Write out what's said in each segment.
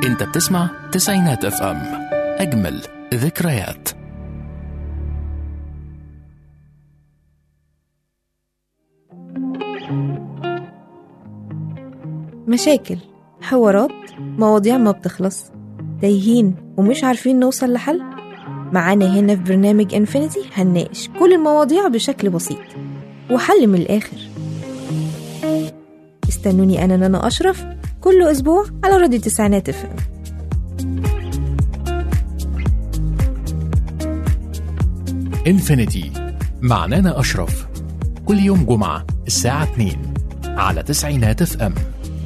انت بتسمع تسعينات اف ام اجمل ذكريات مشاكل حوارات مواضيع ما بتخلص تايهين ومش عارفين نوصل لحل معانا هنا في برنامج انفينيتي هنناقش كل المواضيع بشكل بسيط وحل من الآخر استنوني أنا نانا أشرف كل أسبوع على راديو تسعينات اف ام انفينيتي مع نانا أشرف كل يوم جمعة الساعة 2 على تسعينات اف ام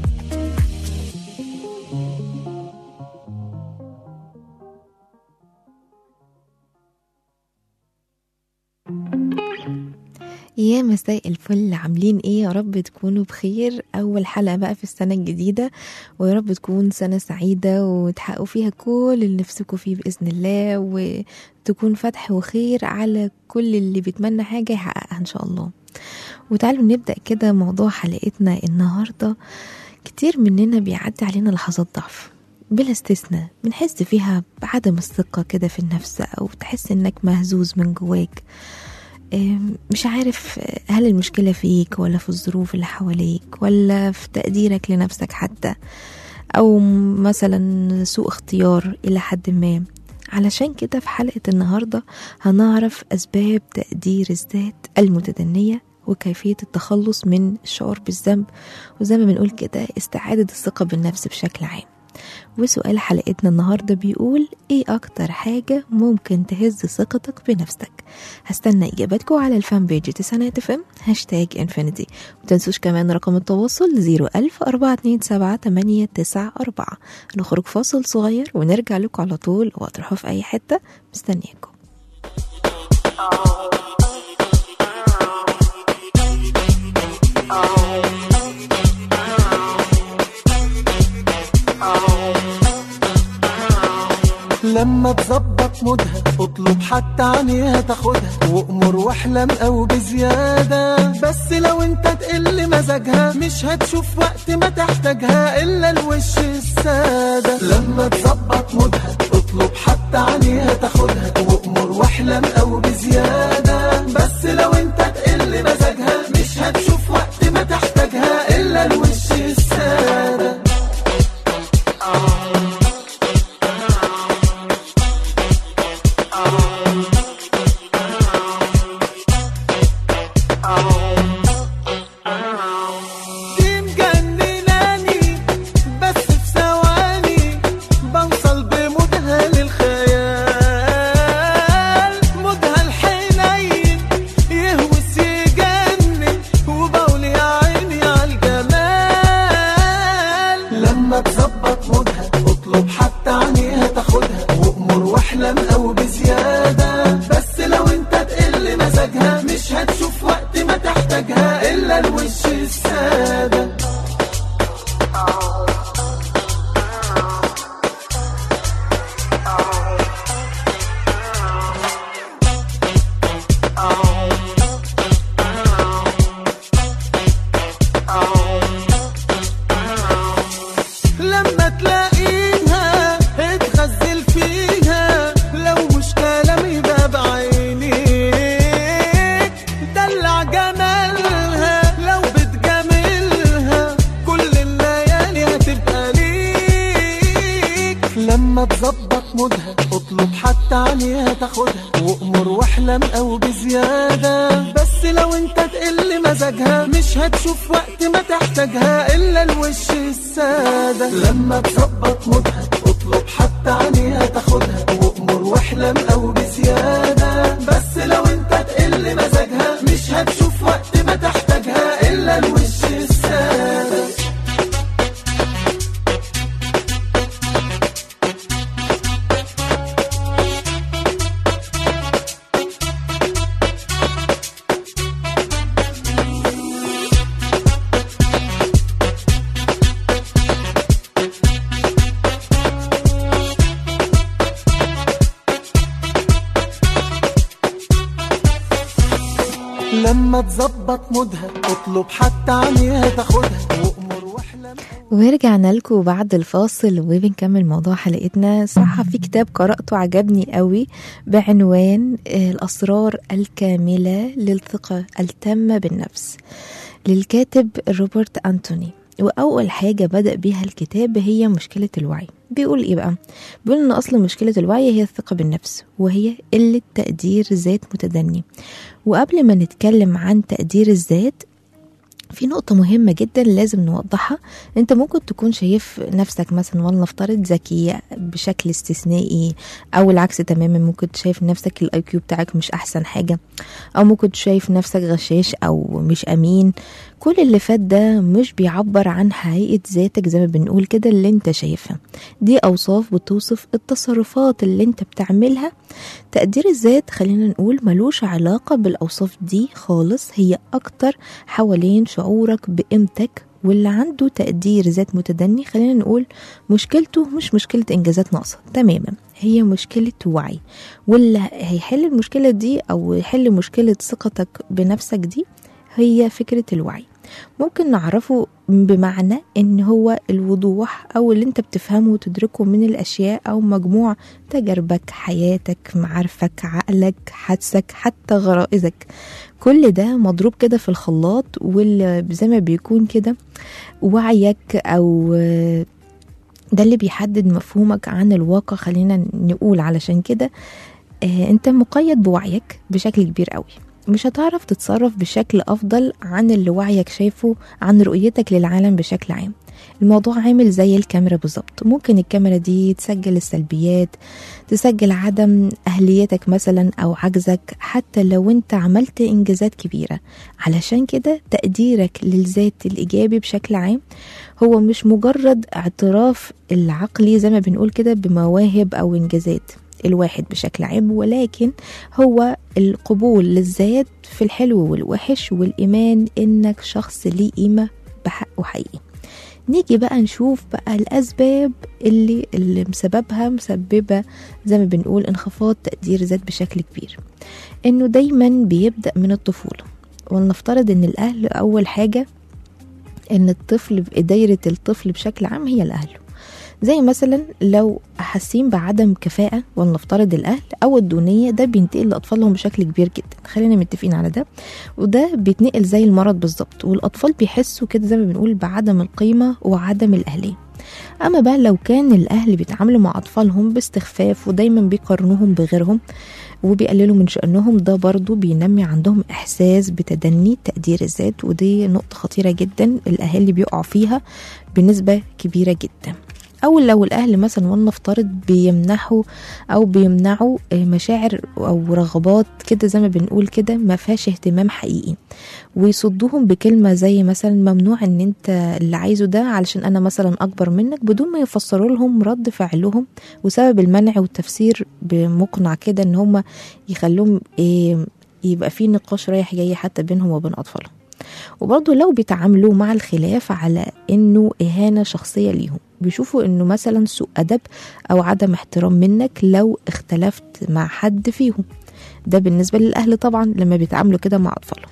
يا مساء الفل عاملين ايه يا رب تكونوا بخير اول حلقة بقى في السنة الجديدة ويا رب تكون سنة سعيدة وتحققوا فيها كل اللي نفسكم فيه بإذن الله وتكون فتح وخير على كل اللي بيتمنى حاجة يحققها ان شاء الله وتعالوا نبدأ كده موضوع حلقتنا النهاردة كتير مننا بيعدي علينا لحظات ضعف بلا استثناء بنحس فيها بعدم الثقة كده في النفس أو تحس إنك مهزوز من جواك أم، مش عارف هل المشكلة فيك ولا في الظروف اللي حواليك ولا في تقديرك لنفسك حتى أو مثلا سوء اختيار إلى حد ما علشان كده في حلقة النهاردة هنعرف أسباب تقدير الذات المتدنية وكيفية التخلص من الشعور بالذنب وزي ما بنقول كده استعادة الثقة بالنفس بشكل عام وسؤال حلقتنا النهاردة بيقول ايه اكتر حاجة ممكن تهز ثقتك بنفسك هستنى اجاباتكم على الفان بيج تسعينات اف ام هاشتاج انفينيتي وتنسوش كمان رقم التواصل 01000 427 894 هنخرج فاصل صغير ونرجع لكم على طول وهتروحوا في اي حتة مستنياكم لما تظبط مودها اطلب حتى عينيها تاخدها وامر واحلم او بزيادة بس لو انت تقل مزاجها مش هتشوف وقت ما تحتاجها الا الوش السادة لما تظبط مودها اطلب حتى عينيها تاخدها وامر واحلم او بزيادة بس لو انت تقل مزاجها مش هتشوف وقت ما تحتاجها الا الوش السادة دي مجنناني بس في ثواني بوصل بمودها للخيال مودها الحنين يهوس يجنن وبقولي يا عيني عالجمال لما تظبط مودها اطلب حتى عينيها تاخدها وامر واحلم او بزيادة بس لو انت تقل مزاجها مش هتشوف وقت ما تحتاجها الا الوش السادة لما تلاقيها اتغزل فيها لو مش كلام يبقى بعينيك دلع جمالها لو بتجاملها كل الليالي هتبقى ليك لما تظبط مودها اطلب حتى عينيها تاخدها وامر واحلم او بزيادة بس لو انت تقل مزاجها مش هتشوف وقت ما تحتاجها الا الوش السادة لما تظبط مودها اطلب حتى عينيها تاخدها وامر واحلم او بزيادة بس لو انت تقل مزاجها مش هتشوف وقت ما تحتاجها الا الوش السادة لما تظبط مودها اطلب حتى عينيها تاخدها وامر واحلم ورجعنا لكم بعد الفاصل وبنكمل موضوع حلقتنا صراحة في كتاب قرأته عجبني قوي بعنوان آه، الأسرار الكاملة للثقة التامة بالنفس للكاتب روبرت أنتوني وأول حاجة بدأ بيها الكتاب هي مشكلة الوعي بيقول إيه بقى؟ بيقول إن أصل مشكلة الوعي هي الثقة بالنفس وهي قلة تقدير ذات متدني وقبل ما نتكلم عن تقدير الذات في نقطة مهمة جدا لازم نوضحها انت ممكن تكون شايف نفسك مثلا ولنفترض ذكي بشكل استثنائي او العكس تماما ممكن شايف نفسك الاي كيو بتاعك مش احسن حاجة او ممكن شايف نفسك غشاش او مش امين كل اللي فات ده مش بيعبر عن حقيقة ذاتك زي ما بنقول كده اللي انت شايفها دي اوصاف بتوصف التصرفات اللي انت بتعملها تقدير الذات خلينا نقول ملوش علاقة بالاوصاف دي خالص هي اكتر حوالين شعورك بقيمتك واللي عنده تقدير ذات متدني خلينا نقول مشكلته مش مشكلة إنجازات ناقصة تماما هي مشكلة وعي واللي هيحل المشكلة دي أو يحل مشكلة ثقتك بنفسك دي هي فكرة الوعي ممكن نعرفه بمعنى ان هو الوضوح او اللي انت بتفهمه وتدركه من الاشياء او مجموع تجاربك حياتك معارفك عقلك حدسك حتى غرائزك كل ده مضروب كده في الخلاط واللي زي ما بيكون كده وعيك او ده اللي بيحدد مفهومك عن الواقع خلينا نقول علشان كده آه، انت مقيد بوعيك بشكل كبير قوي مش هتعرف تتصرف بشكل أفضل عن اللي وعيك شايفه عن رؤيتك للعالم بشكل عام الموضوع عامل زي الكاميرا بالظبط ممكن الكاميرا دي تسجل السلبيات تسجل عدم أهليتك مثلا أو عجزك حتى لو انت عملت إنجازات كبيرة علشان كده تقديرك للذات الإيجابي بشكل عام هو مش مجرد اعتراف العقلي زي ما بنقول كده بمواهب أو إنجازات الواحد بشكل عام ولكن هو القبول للذات في الحلو والوحش والإيمان إنك شخص ليه قيمة بحقه حقيقي نيجي بقى نشوف بقى الأسباب اللي اللي مسببها مسببة زي ما بنقول انخفاض تقدير ذات بشكل كبير إنه دايما بيبدأ من الطفولة ولنفترض إن الأهل أول حاجة إن الطفل دايرة الطفل بشكل عام هي الأهل زي مثلا لو حاسين بعدم كفاءة ولنفترض الأهل أو الدونية ده بينتقل لأطفالهم بشكل كبير جدا خلينا متفقين على ده وده بيتنقل زي المرض بالظبط والأطفال بيحسوا كده زي ما بنقول بعدم القيمة وعدم الأهلية أما بقى لو كان الأهل بيتعاملوا مع أطفالهم باستخفاف ودايما بيقارنوهم بغيرهم وبيقللوا من شأنهم ده برضو بينمي عندهم إحساس بتدني تقدير الذات ودي نقطة خطيرة جدا الأهالي بيقعوا فيها بنسبة كبيرة جدا او لو الاهل مثلا ولنفترض بيمنحوا او بيمنعوا مشاعر او رغبات كده زي ما بنقول كده ما فيهاش اهتمام حقيقي ويصدوهم بكلمه زي مثلا ممنوع ان انت اللي عايزه ده علشان انا مثلا اكبر منك بدون ما يفسروا لهم رد فعلهم وسبب المنع والتفسير بمقنع كده ان هم يخلوهم إيه يبقى في نقاش رايح جاي حتى بينهم وبين اطفالهم وبرضه لو بيتعاملوا مع الخلاف على انه اهانه شخصيه ليهم بيشوفوا انه مثلا سوء ادب او عدم احترام منك لو اختلفت مع حد فيهم ده بالنسبه للاهل طبعا لما بيتعاملوا كده مع اطفالهم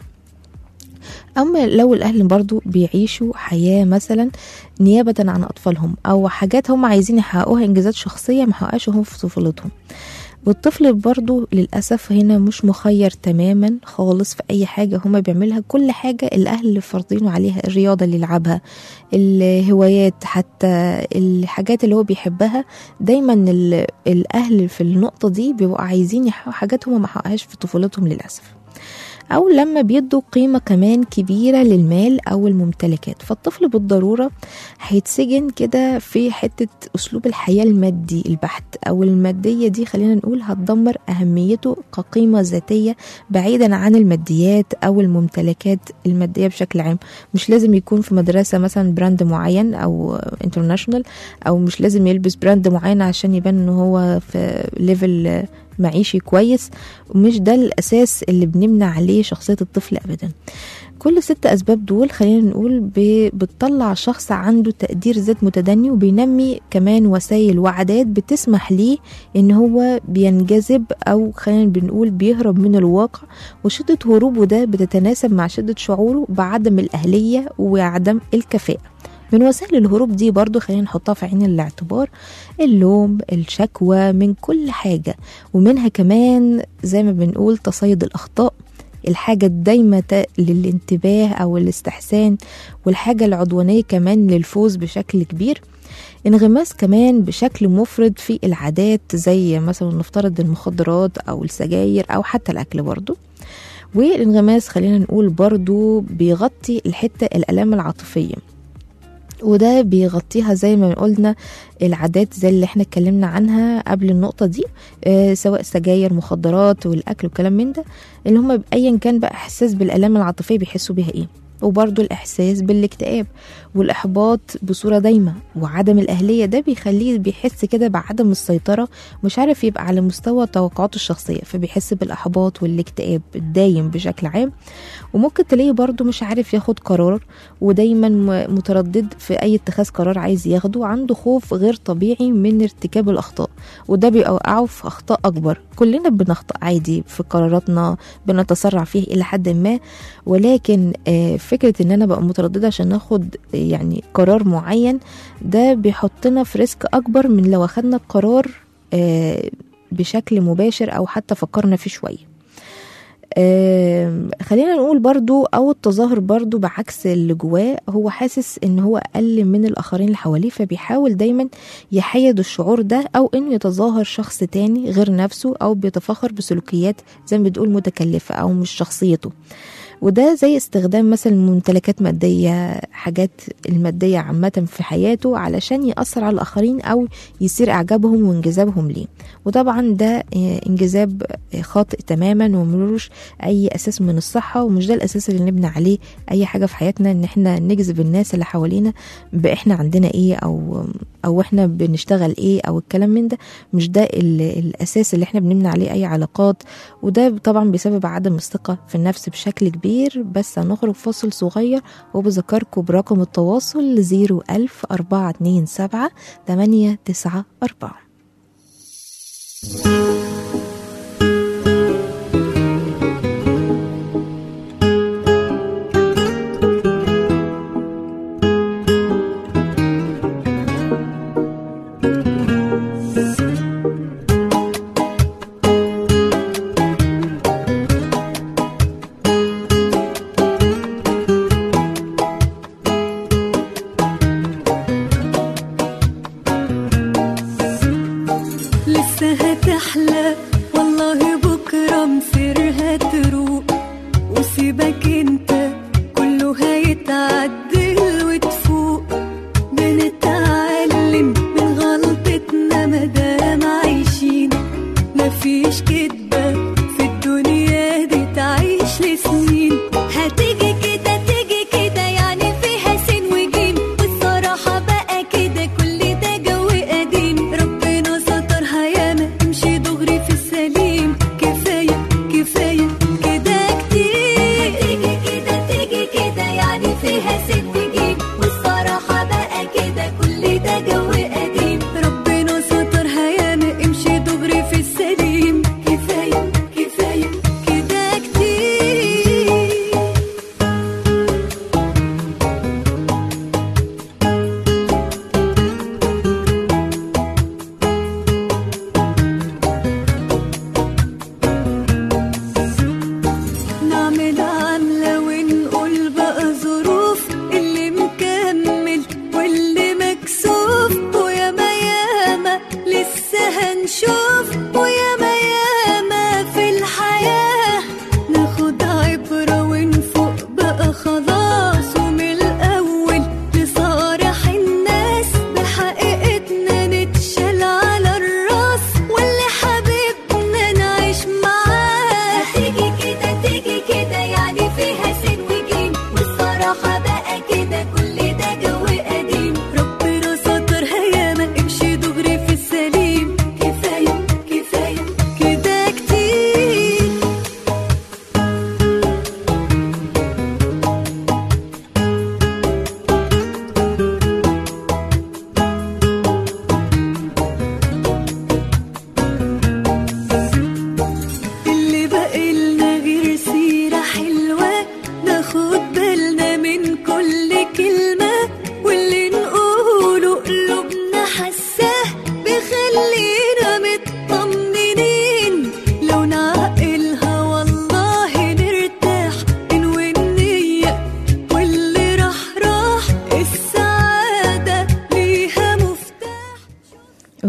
اما لو الاهل برضو بيعيشوا حياه مثلا نيابه عن اطفالهم او حاجات هم عايزين يحققوها انجازات شخصيه ما حققوش هم في طفولتهم والطفل برضو للأسف هنا مش مخير تماما خالص في أي حاجة هما بيعملها كل حاجة الأهل فرضينه عليها الرياضة اللي يلعبها الهوايات حتى الحاجات اللي هو بيحبها دايما الأهل في النقطة دي بيبقوا عايزين يحققوا حاجات هما ما حققهاش في طفولتهم للأسف أو لما بيدوا قيمة كمان كبيرة للمال أو الممتلكات فالطفل بالضرورة هيتسجن كده في حتة أسلوب الحياة المادي البحت أو المادية دي خلينا نقول هتدمر أهميته كقيمة ذاتية بعيدا عن الماديات أو الممتلكات المادية بشكل عام مش لازم يكون في مدرسة مثلا براند معين أو انترناشونال أو مش لازم يلبس براند معين عشان يبان إن هو في ليفل معيشي كويس ومش ده الأساس اللي بنمنع عليه شخصية الطفل أبدا كل ست أسباب دول خلينا نقول بتطلع شخص عنده تقدير ذات متدني وبينمي كمان وسائل وعادات بتسمح ليه إن هو بينجذب أو خلينا بنقول بيهرب من الواقع وشدة هروبه ده بتتناسب مع شدة شعوره بعدم الأهلية وعدم الكفاءة من وسائل الهروب دي برضو خلينا نحطها في عين الاعتبار اللوم الشكوى من كل حاجة ومنها كمان زي ما بنقول تصيد الأخطاء الحاجة الدايمة للانتباه أو الاستحسان والحاجة العدوانية كمان للفوز بشكل كبير انغماس كمان بشكل مفرط في العادات زي مثلا نفترض المخدرات أو السجاير أو حتى الأكل برضو والانغماس خلينا نقول برضو بيغطي الحتة الآلام العاطفية وده بيغطيها زي ما قلنا العادات زي اللي احنا اتكلمنا عنها قبل النقطة دي اه سواء سجاير مخدرات والأكل وكلام من ده اللي هم أيا كان بقى إحساس بالآلام العاطفية بيحسوا بيها ايه وبرضه الإحساس بالاكتئاب والإحباط بصورة دايمة وعدم الأهلية ده بيخليه بيحس كده بعدم السيطرة مش عارف يبقى على مستوى توقعاته الشخصية فبيحس بالإحباط والاكتئاب الدايم بشكل عام وممكن تلاقيه برضه مش عارف ياخد قرار ودايما متردد في أي اتخاذ قرار عايز ياخده عنده خوف غير طبيعي من ارتكاب الأخطاء وده بيوقعه في أخطاء أكبر كلنا بنخطأ عادي في قراراتنا بنتسرع فيه إلى حد ما ولكن فكرة إن أنا بقى مترددة عشان ناخد يعني قرار معين ده بيحطنا في ريسك أكبر من لو أخدنا القرار بشكل مباشر أو حتى فكرنا فيه شوية خلينا نقول برضو او التظاهر برضو بعكس اللي جواه هو حاسس ان هو اقل من الاخرين اللي حواليه فبيحاول دايما يحيد الشعور ده او انه يتظاهر شخص تاني غير نفسه او بيتفاخر بسلوكيات زي ما بتقول متكلفة او مش شخصيته وده زي استخدام مثلا ممتلكات مادية حاجات المادية عامة في حياته علشان يأثر على الآخرين أو يصير إعجابهم وانجذابهم ليه وطبعا ده انجذاب خاطئ تماما وملوش أي أساس من الصحة ومش ده الأساس اللي نبني عليه أي حاجة في حياتنا إن احنا نجذب الناس اللي حوالينا بإحنا عندنا إيه أو أو إحنا بنشتغل إيه أو الكلام من ده مش ده الأساس اللي احنا بنبني عليه أي علاقات وده طبعا بسبب عدم الثقة في النفس بشكل كبير كبير بس هنخرج فاصل صغير وبذكركم برقم التواصل زيرو ألف أربعة اتنين سبعة تمانية تسعة أربعة نعمل عاملة ونقول بقى ظروف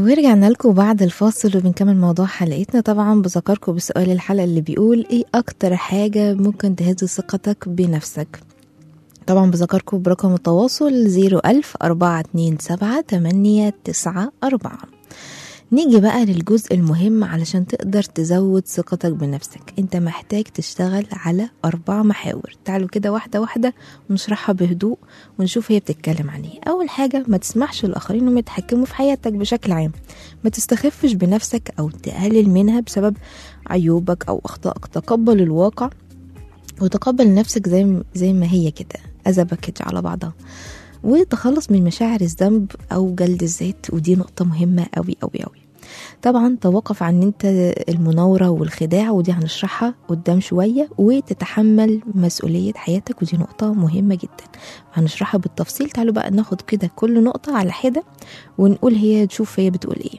ورجعنا لكم بعد الفاصل وبنكمل موضوع حلقتنا طبعا بذكركم بسؤال الحلقة اللي بيقول ايه اكتر حاجة ممكن تهز ثقتك بنفسك طبعا بذكركم برقم التواصل 01000 427 894 نيجي بقى للجزء المهم علشان تقدر تزود ثقتك بنفسك انت محتاج تشتغل على اربع محاور تعالوا كده واحدة واحدة ونشرحها بهدوء ونشوف هي بتتكلم عن ايه اول حاجة ما تسمحش للاخرين انهم يتحكموا في حياتك بشكل عام ما تستخفش بنفسك او تقلل منها بسبب عيوبك او اخطائك تقبل الواقع وتقبل نفسك زي زي ما هي كده از باكج على بعضها وتخلص من مشاعر الذنب او جلد الذات ودي نقطه مهمه قوي قوي قوي طبعا توقف عن انت المناورة والخداع ودي هنشرحها قدام شوية وتتحمل مسؤولية حياتك ودي نقطة مهمة جدا هنشرحها بالتفصيل تعالوا بقى ناخد كده كل نقطة على حدة ونقول هي تشوف هي بتقول ايه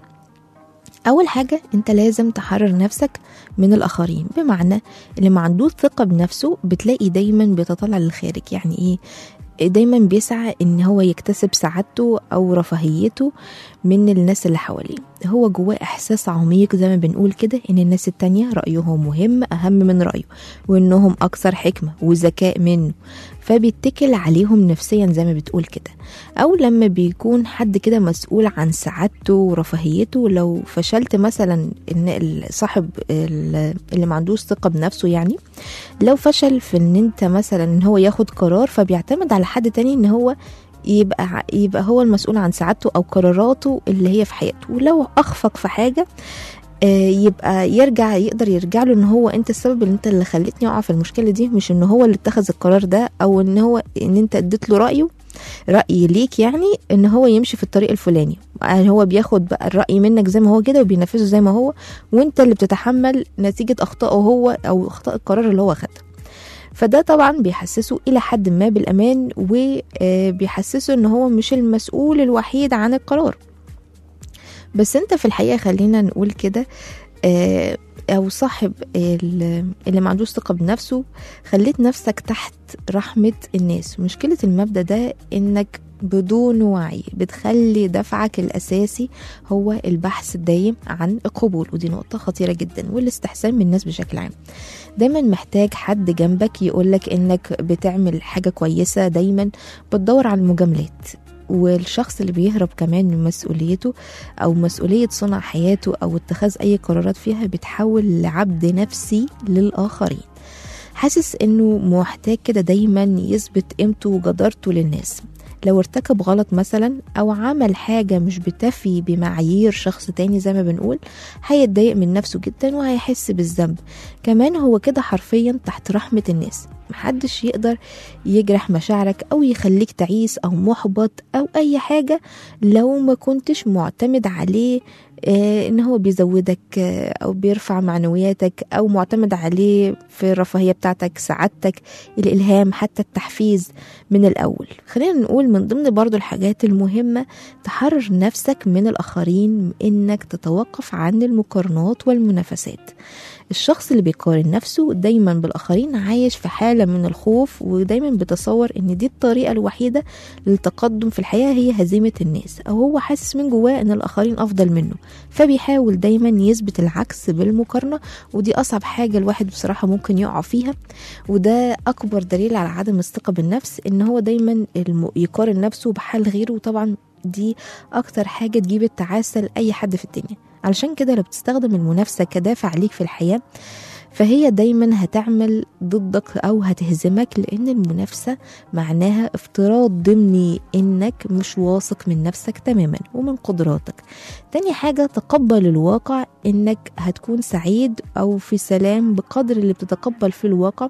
أول حاجة أنت لازم تحرر نفسك من الآخرين بمعنى اللي ما عندوش ثقة بنفسه بتلاقي دايما بيتطلع للخارج يعني إيه دايما بيسعى ان هو يكتسب سعادته او رفاهيته من الناس اللي حواليه هو جواه احساس عميق زي ما بنقول كده ان الناس التانية رأيهم مهم اهم من رأيه وانهم اكثر حكمة وذكاء منه فبيتكل عليهم نفسيا زي ما بتقول كده او لما بيكون حد كده مسؤول عن سعادته ورفاهيته لو فشلت مثلا ان صاحب اللي ما عندوش ثقة بنفسه يعني لو فشل في ان انت مثلا ان هو ياخد قرار فبيعتمد على حد تاني ان هو يبقى يبقى هو المسؤول عن سعادته او قراراته اللي هي في حياته ولو اخفق في حاجه يبقى يرجع يقدر يرجع له ان هو انت السبب اللي انت اللي خلتني اقع في المشكله دي مش ان هو اللي اتخذ القرار ده او ان هو ان انت اديت له رايه راي ليك يعني ان هو يمشي في الطريق الفلاني يعني هو بياخد بقى الراي منك زي ما هو كده وبينفذه زي ما هو وانت اللي بتتحمل نتيجه اخطائه هو او اخطاء القرار اللي هو خدها فده طبعا بيحسسه الى حد ما بالامان وبيحسسه ان هو مش المسؤول الوحيد عن القرار بس انت في الحقيقه خلينا نقول كده او صاحب اللي ما عندوش ثقه بنفسه خليت نفسك تحت رحمه الناس مشكله المبدا ده انك بدون وعي بتخلي دفعك الأساسي هو البحث الدايم عن القبول ودي نقطة خطيرة جدا والاستحسان من الناس بشكل عام دايما محتاج حد جنبك يقولك انك بتعمل حاجة كويسة دايما بتدور على المجاملات والشخص اللي بيهرب كمان من مسؤوليته او مسؤوليه صنع حياته او اتخاذ اي قرارات فيها بيتحول لعبد نفسي للاخرين حاسس انه محتاج كده دايما يثبت قيمته وجدارته للناس لو ارتكب غلط مثلا او عمل حاجة مش بتفي بمعايير شخص تاني زي ما بنقول هيتضايق من نفسه جدا وهيحس بالذنب كمان هو كده حرفيا تحت رحمة الناس محدش يقدر يجرح مشاعرك او يخليك تعيس او محبط او اي حاجة لو ما كنتش معتمد عليه آه ان هو بيزودك آه او بيرفع معنوياتك او معتمد عليه في الرفاهيه بتاعتك سعادتك الالهام حتى التحفيز من الاول خلينا نقول من ضمن برضو الحاجات المهمه تحرر نفسك من الاخرين انك تتوقف عن المقارنات والمنافسات الشخص اللي بيقارن نفسه دايما بالاخرين عايش في حاله من الخوف ودايما بيتصور ان دي الطريقه الوحيده للتقدم في الحياه هي هزيمه الناس او هو حاسس من جواه ان الاخرين افضل منه فبيحاول دايما يثبت العكس بالمقارنه ودي اصعب حاجه الواحد بصراحه ممكن يقع فيها وده اكبر دليل على عدم الثقه بالنفس ان هو دايما يقارن نفسه بحال غيره وطبعا دي اكتر حاجه تجيب التعاسه لاي حد في الدنيا علشان كده لو بتستخدم المنافسه كدافع ليك في الحياه فهي دايما هتعمل ضدك او هتهزمك لان المنافسه معناها افتراض ضمني انك مش واثق من نفسك تماما ومن قدراتك تاني حاجه تقبل الواقع انك هتكون سعيد او في سلام بقدر اللي بتتقبل في الواقع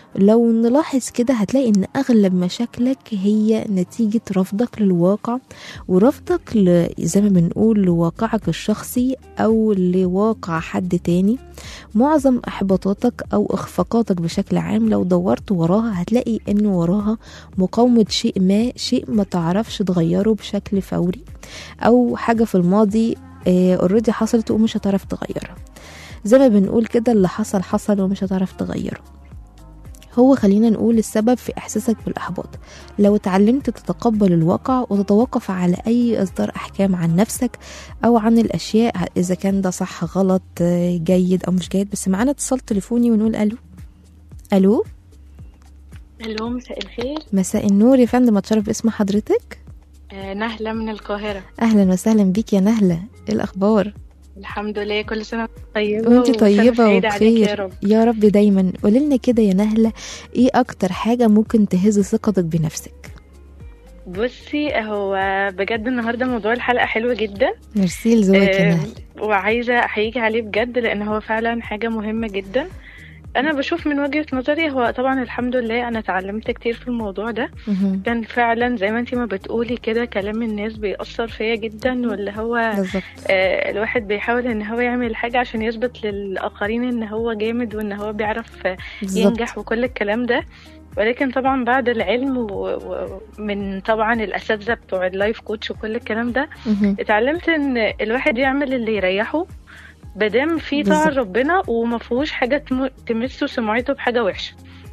لو نلاحظ كده هتلاقي ان اغلب مشاكلك هي نتيجة رفضك للواقع ورفضك ل... زي ما بنقول لواقعك الشخصي او لواقع حد تاني معظم احباطاتك او اخفاقاتك بشكل عام لو دورت وراها هتلاقي ان وراها مقاومة شيء ما شيء ما تعرفش تغيره بشكل فوري او حاجة في الماضي اوريدي حصلت ومش هتعرف تغيرها زي ما بنقول كده اللي حصل حصل ومش هتعرف تغيره هو خلينا نقول السبب في إحساسك بالإحباط لو اتعلمت تتقبل الواقع وتتوقف على أي إصدار أحكام عن نفسك أو عن الأشياء إذا كان ده صح غلط آه، جيد أو مش جيد بس معانا اتصال تليفوني ونقول ألو ألو الو مساء الخير مساء النور يا فندم اتشرف باسم حضرتك آه، نهلة من القاهرة أهلا وسهلا بيك يا نهلة إيه الأخبار الحمد لله كل سنة وأنت طيبة وانت وسنة طيبة سعيدة عليك يا وبخير رب يا رب دايما قولي لنا كده يا نهلة ايه اكتر حاجة ممكن تهز ثقتك بنفسك بصي هو بجد النهاردة موضوع الحلقة حلو جدا ميرسي لذوقك يا آه، نهلة وعايزة أحييكي عليه بجد لأن هو فعلا حاجة مهمة جدا أنا بشوف من وجهة نظري هو طبعا الحمد لله أنا اتعلمت كتير في الموضوع ده مهم. كان فعلا زي ما انتي ما بتقولي كده كلام الناس بيأثر فيا جدا واللي هو بالظبط آه، الواحد بيحاول ان هو يعمل حاجة عشان يثبت للآخرين ان هو جامد وان هو بيعرف آه، بالظبط ينجح وكل الكلام ده ولكن طبعا بعد العلم ومن طبعا الأساتذة بتوع اللايف كوتش وكل الكلام ده مهم. اتعلمت ان الواحد يعمل اللي يريحه مادام في طاعة بالظبط. ربنا وما فيهوش حاجة تم- تمسه سمعته بحاجة وحشة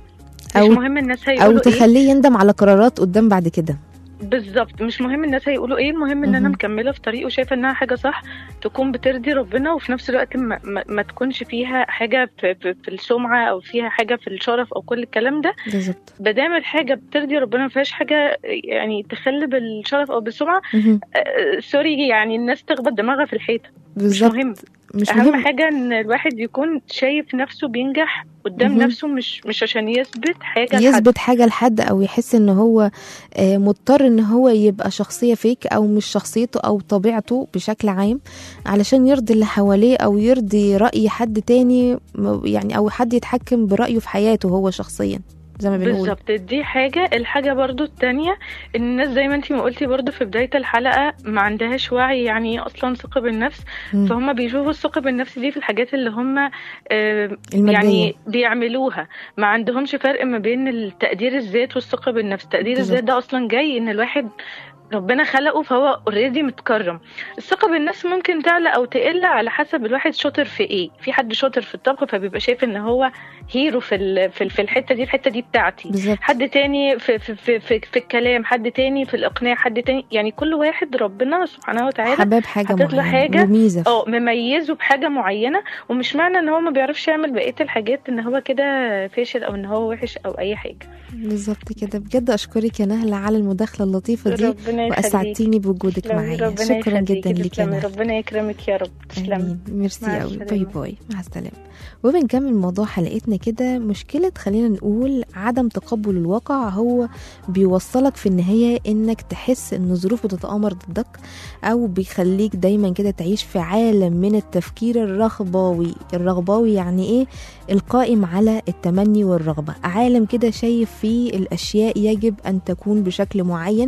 مش أو- مهم الناس او هيقولوا ايه تخليه يندم على قرارات قدام بعد كده بالظبط مش مهم الناس هيقولوا ايه المهم ان انا مهم. مكمله في طريق وشايفه انها حاجه صح تكون بترضي ربنا وفي نفس الوقت ما, ما, ما تكونش فيها حاجه في, في, في السمعه او فيها حاجه في الشرف او كل الكلام ده بالظبط مادام الحاجه بترضي ربنا ما فيهاش حاجه يعني تخل بالشرف او بالسمعه مهم. آه، سوري يعني الناس تخبط دماغها في الحيطه مش بالظبط مهم مش اهم مهم حاجه ان الواحد يكون شايف نفسه بينجح قدام مهم. نفسه مش مش عشان يثبت حاجه لحد. يثبت حاجة لحد او يحس ان هو آه، مضطر ان هو يبقى شخصية فيك او مش شخصيته او طبيعته بشكل عام علشان يرضي اللي حواليه او يرضي رأي حد تاني م- يعني او حد يتحكم برأيه في حياته هو شخصيا زي ما بنقول بالظبط دي حاجة الحاجة برضو التانية ان الناس زي ما انتي ما قلتي برضو في بداية الحلقة ما عندهاش وعي يعني ايه اصلا ثقة بالنفس مم. فهم بيشوفوا الثقة بالنفس دي في الحاجات اللي هم آه، المادية يعني بيعملوها ما عندهمش فرق ما بين التقدير الذات والثقة بالنفس تقدير بالظبط. الذات ده اصلا جاي ان الواحد ربنا خلقه فهو اوريدي متكرم الثقة بالنفس ممكن تعلى او تقل على حسب الواحد شاطر في ايه في حد شاطر في الطبخ فبيبقى شايف ان هو هيرو في ال- في ال- في الحتة دي الحتة دي بتاعتي بالظبط حد تاني في في, في في في الكلام حد تاني في الاقناع حد تاني يعني كل واحد ربنا سبحانه وتعالى حباب حاجة حاطط له معينة حاجة وميزة في- اه مميزه بحاجه معينه ومش معنى ان هو ما بيعرفش يعمل بقيه الحاجات ان هو كده فاشل او ان هو وحش او اي حاجه بالظبط كده بجد اشكرك يا نهلة على المداخلة اللطيفة دي ربنا يخليك واسعدتيني بوجودك تسلمي، معايا ربنا شكرا يخليكي، جدا ليك يا تسلمي، نهلة ربنا يكرمك يا رب تسلمي امين ميرسي مع قوي باي السلامة. باي مع السلامه وبنكمل موضوع حلقتنا كده مشكله خلينا نقول عدم تقبل الواقع هو بيوصلك في النهايه انك تحس ان الظروف بتتامر ضدك او بيخليك دايما كده تعيش في عالم من التفكير الرغباوي الرغباوي يعني ايه القائم على التمني والرغبه عالم كده شايف فيه الاشياء يجب ان تكون بشكل معين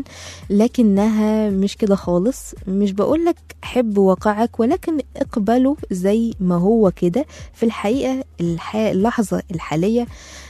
لكنها مش كده خالص مش بقولك حب واقعك ولكن اقبله زي ما هو كده في الحقيقة الح... اللحظة الحالية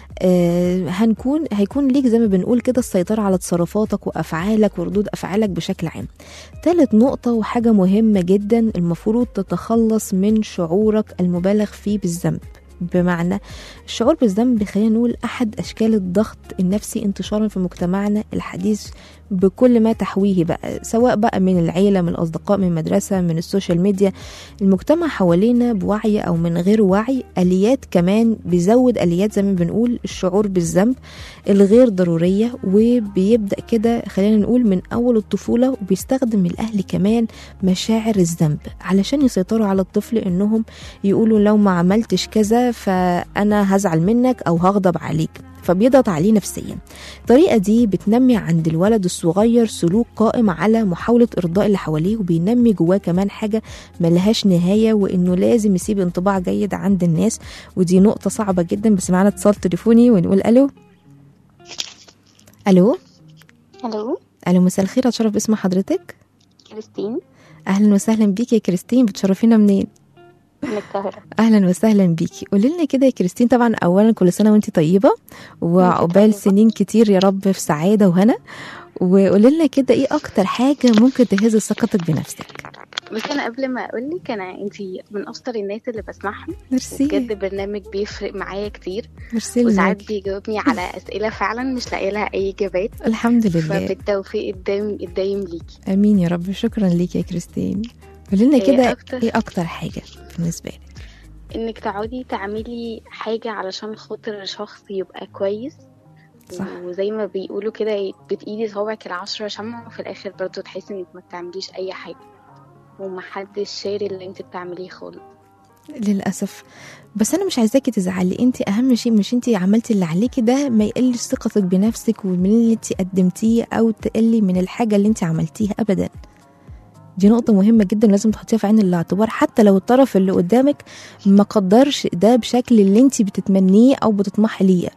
آه هنكون هيكون ليك زي ما بنقول كده السيطرة على تصرفاتك وأفعالك وردود أفعالك بشكل عام تالت نقطة وحاجة مهمة جدا المفروض تتخلص من شعورك المبالغ فيه بالذنب بمعنى الشعور بالذنب خلينا نقول أحد أشكال الضغط النفسي انتشارا في مجتمعنا الحديث بكل ما تحويه بقى سواء بقى من العيلة من الأصدقاء من المدرسة من السوشيال ميديا المجتمع حوالينا بوعي أو من غير وعي آليات كمان بيزود آليات زي ما بنقول الشعور بالذنب الغير ضرورية وبيبدأ كده خلينا نقول من أول الطفولة وبيستخدم الأهل كمان مشاعر الذنب علشان يسيطروا على الطفل إنهم يقولوا لو ما عملتش كذا فأنا هزعل منك أو هغضب عليك فبيضغط عليه نفسيا الطريقة دي بتنمي عند الولد الصغير سلوك قائم على محاولة إرضاء اللي حواليه وبينمي جواه كمان حاجة ملهاش نهاية وإنه لازم يسيب انطباع جيد عند الناس ودي نقطة صعبة جدا بس معانا اتصال تليفوني ونقول ألو ألو الو ألو مساء الخير أتشرف باسم حضرتك كريستين أهلا وسهلا بيكي يا كريستين بتشرفينا منين من القاهرة اهلا وسهلا بيكي قولي لنا كده يا كريستين طبعا اولا كل سنه وانت طيبه وعقبال طيبة. سنين كتير يا رب في سعاده وهنا وقولي لنا كده ايه اكتر حاجه ممكن تهز ثقتك بنفسك بس انا قبل ما اقول لك انا انتي من اشطر الناس اللي بسمعهم ميرسي بجد برنامج بيفرق معايا كتير ميرسي وساعات لك بيجاوبني على اسئله فعلا مش لاقيه لها اي اجابات الحمد لله فبالتوفيق الدايم الدايم ليكي امين يا رب شكرا ليك يا كريستين قولي لنا إيه كده أكتر؟ ايه اكتر حاجه بالنسبه لك انك تقعدي تعملي حاجه علشان خاطر شخص يبقى كويس صح. وزي ما بيقولوا كده بتقيدي صوابعك العشرة شمع وفي الاخر برضو تحسي انك ما بتعمليش اي حاجه ومحدش شاري اللي انت بتعمليه خالص للاسف بس انا مش عايزاكي تزعلي انت اهم شيء مش انت عملتي اللي عليكي ده ما يقلش ثقتك بنفسك ومن اللي انت قدمتيه او تقلي من الحاجه اللي انت عملتيها ابدا دي نقطة مهمة جدا لازم تحطيها في عين الاعتبار حتى لو الطرف اللي قدامك ما قدرش ده بشكل اللي انت بتتمنيه او بتطمحي ليه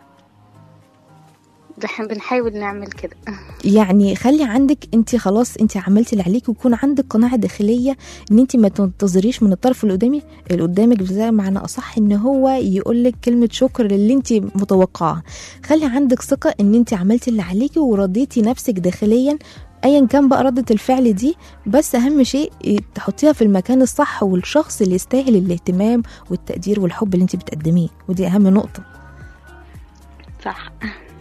ده احنا بنحاول نعمل كده يعني خلي عندك انت خلاص انت عملتي اللي عليك ويكون عندك قناعه داخليه ان انت ما تنتظريش من الطرف اللي قدامي اللي قدامك بزي معنى اصح ان هو يقول لك كلمه شكر للي انت متوقعاه خلي عندك ثقه ان انت عملتي اللي عليكي ورضيتي نفسك داخليا ايا كان بقى ردة الفعل دي بس اهم شيء تحطيها في المكان الصح والشخص اللي يستاهل الاهتمام والتقدير والحب اللي انت بتقدميه ودي اهم نقطه صح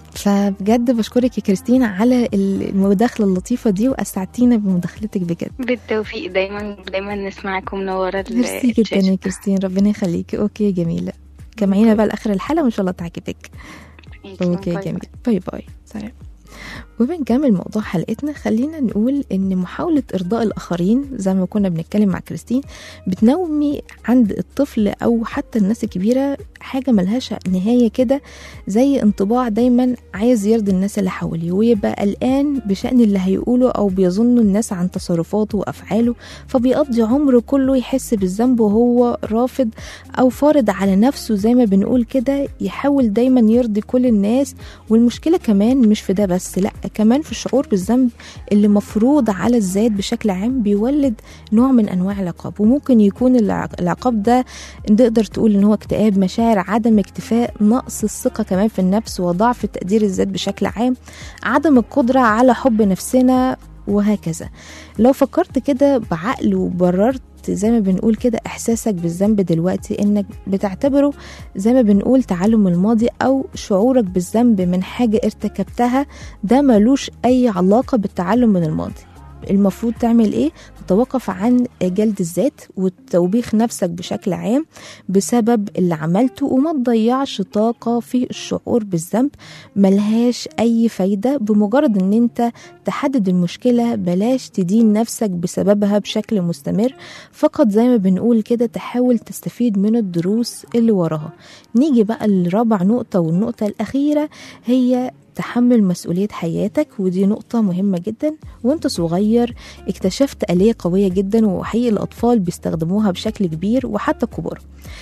فبجد بشكرك يا كريستينا على المداخله اللطيفه دي واسعدتينا بمداخلتك بجد بالتوفيق دايما دايما نسمعكم منورة ال- ميرسي جدا الشاشة. يا كريستين ربنا يخليكي اوكي جميله كمعينا بقى لاخر الحلقه وان شاء الله تعجبك اوكي باي جميل باي باي سلام وبنكمل موضوع حلقتنا خلينا نقول ان محاولة ارضاء الاخرين زي ما كنا بنتكلم مع كريستين بتنومي عند الطفل او حتى الناس الكبيرة حاجة ملهاش نهاية كده زي انطباع دايما عايز يرضي الناس اللي حواليه ويبقى قلقان بشأن اللي هيقوله او بيظن الناس عن تصرفاته وافعاله فبيقضي عمره كله يحس بالذنب وهو رافض او فارض على نفسه زي ما بنقول كده يحاول دايما يرضي كل الناس والمشكلة كمان مش في ده بس لا كمان في الشعور بالذنب اللي مفروض على الذات بشكل عام بيولد نوع من انواع العقاب وممكن يكون الع- العقاب ده نقدر تقول ان هو اكتئاب مشاعر عدم اكتفاء نقص الثقة كمان في النفس وضعف تقدير الذات بشكل عام عدم القدرة على حب نفسنا وهكذا لو فكرت كده بعقل وبررت زي ما بنقول كده احساسك بالذنب دلوقتي انك بتعتبره زي ما بنقول تعلم الماضي او شعورك بالذنب من حاجه ارتكبتها ده ملوش اي علاقه بالتعلم من الماضي المفروض تعمل ايه تتوقف عن جلد الذات وتوبيخ نفسك بشكل عام بسبب اللي عملته وما تضيعش طاقة في الشعور بالذنب ملهاش أي فايدة بمجرد إن أنت تحدد المشكلة بلاش تدين نفسك بسببها بشكل مستمر فقط زي ما بنقول كده تحاول تستفيد من الدروس اللي وراها نيجي بقى لرابع نقطة والنقطة الأخيرة هي تحمل مسؤولية حياتك ودي نقطة مهمة جدا وانت صغير اكتشفت آلية قوية جدا وحقيقي الأطفال بيستخدموها بشكل كبير وحتى الكبار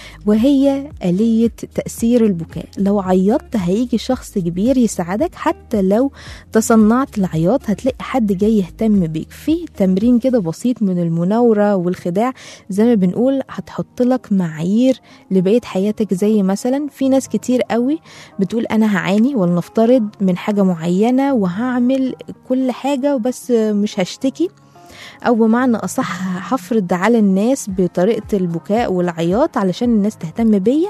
وهي آلية تأثير البكاء لو عيطت هيجي شخص كبير يساعدك حتى لو تصنعت العياط هتلاقي حد جاي يهتم بيك في تمرين كده بسيط من المناورة والخداع زي ما بنقول هتحط لك معايير لبقية حياتك زي مثلا في ناس كتير قوي بتقول أنا هعاني ولنفترض من حاجة معينة وهعمل كل حاجة بس مش هشتكي او بمعنى اصح هفرض على الناس بطريقه البكاء والعياط علشان الناس تهتم بيا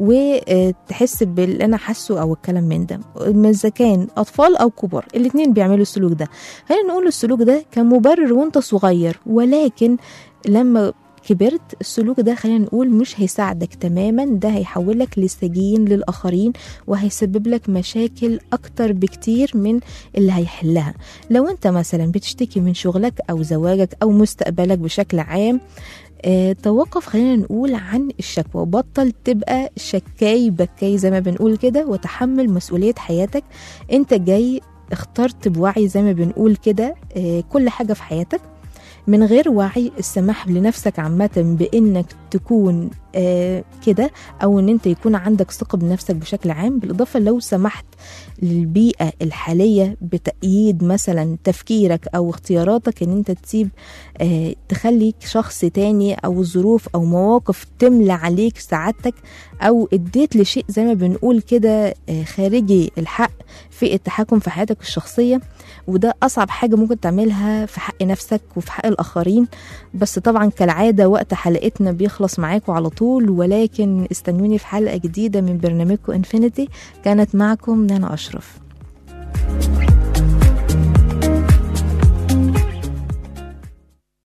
وتحس باللي انا حاسه او الكلام من ده اذا كان اطفال او كبار الاتنين بيعملوا السلوك ده خلينا نقول السلوك ده كان مبرر وانت صغير ولكن لما كبرت السلوك ده خلينا نقول مش هيساعدك تماما ده هيحولك لسجين للآخرين وهيسبب لك مشاكل أكتر بكتير من اللي هيحلها لو أنت مثلا بتشتكي من شغلك أو زواجك أو مستقبلك بشكل عام آه، توقف خلينا نقول عن الشكوى بطل تبقى شكاي بكاي زي ما بنقول كده وتحمل مسؤولية حياتك انت جاي اخترت بوعي زي ما بنقول كده آه، كل حاجة في حياتك من غير وعي السماح لنفسك عامة بإنك تكون آه كده او ان انت يكون عندك ثقه بنفسك بشكل عام بالاضافه لو سمحت للبيئه الحاليه بتأييد مثلا تفكيرك او اختياراتك ان انت تسيب آه تخليك شخص تاني او ظروف او مواقف تملى عليك سعادتك او اديت لشيء زي ما بنقول كده آه خارجي الحق في التحكم في حياتك الشخصيه وده اصعب حاجه ممكن تعملها في حق نفسك وفي حق الاخرين بس طبعا كالعاده وقت حلقتنا بيخلص معاكم على طول ولكن استنوني في حلقه جديده من برنامجكم انفينيتي كانت معكم نانا اشرف